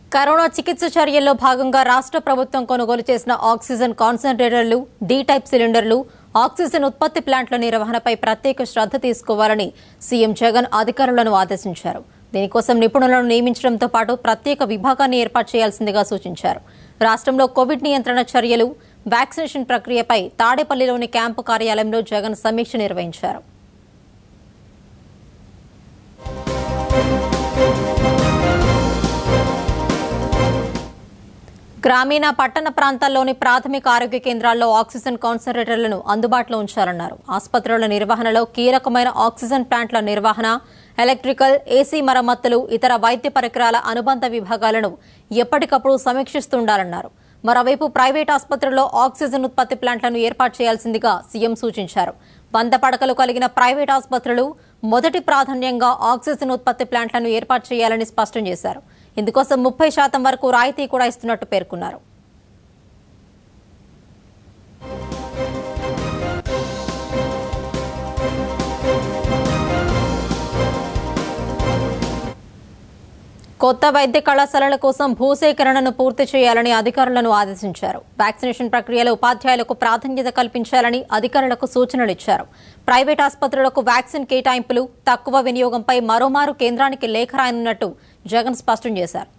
corona చికిత్స చర్యల్లో భాగంగా రాష్ట్ర ప్రభుత్వం కొనుగోలు చేసిన ఆక్సిజన్ కాన్సన్ట్రేటర్లు డి టైప్ సిలిండర్లు ఆక్సిజన్ ఉత్పత్తి ప్లాంట్ల నిర్వహణపై ప్రత్యేక శ్రద్ధ తీసుకోవాలని సీఎం జగన్ అధికారులను ఆదేశించారు దీనికోసం నిపుణులను నియమించడంతో పాటు ప్రత్యేక విభాగాన్ని ఏర్పాటు చేయాల్సిందిగా సూచించారు రాష్ట్రంలో కోవిడ్ నియంత్రణ చర్యలు వ్యాక్సినేషన్ ప్రక్రియపై తాడేపల్లిలోని క్యాంపు కార్యాలయంలో జగన్ సమీక్ష నిర్వహించారు గ్రామీణ పట్టణ ప్రాంతాల్లోని ప్రాథమిక ఆరోగ్య కేంద్రాల్లో ఆక్సిజన్ కాన్సన్ట్రేటర్లను అందుబాటులో ఉంచాలన్నారు ఆసుపత్రుల నిర్వహణలో కీలకమైన ఆక్సిజన్ ప్లాంట్ల నిర్వహణ ఎలక్ట్రికల్ ఏసీ మరమ్మతులు ఇతర వైద్య పరికరాల అనుబంధ విభాగాలను ఎప్పటికప్పుడు సమీక్షిస్తుండాలన్నారు మరోవైపు ప్రైవేట్ ఆసుపత్రుల్లో ఆక్సిజన్ ఉత్పత్తి ప్లాంట్లను ఏర్పాటు చేయాల్సిందిగా సీఎం సూచించారు వంద పడకలు కలిగిన ప్రైవేట్ ఆసుపత్రులు మొదటి ప్రాధాన్యంగా ఆక్సిజన్ ఉత్పత్తి ప్లాంట్లను ఏర్పాటు చేయాలని స్పష్టం చేశారు ఇందుకోసం ముప్పై శాతం వరకు రాయితీ కూడా ఇస్తున్నట్టు పేర్కొన్నారు కొత్త వైద్య కళాశాలల కోసం భూసేకరణను పూర్తి చేయాలని అధికారులను ఆదేశించారు వ్యాక్సినేషన్ ప్రక్రియలో ఉపాధ్యాయులకు ప్రాధాన్యత కల్పించాలని అధికారులకు సూచనలు ఇచ్చారు ప్రైవేట్ ఆసుపత్రులకు వ్యాక్సిన్ కేటాయింపులు తక్కువ వినియోగంపై మరోమారు కేంద్రానికి లేఖ రాయనున్నట్టు జగన్ స్పష్టం చేశారు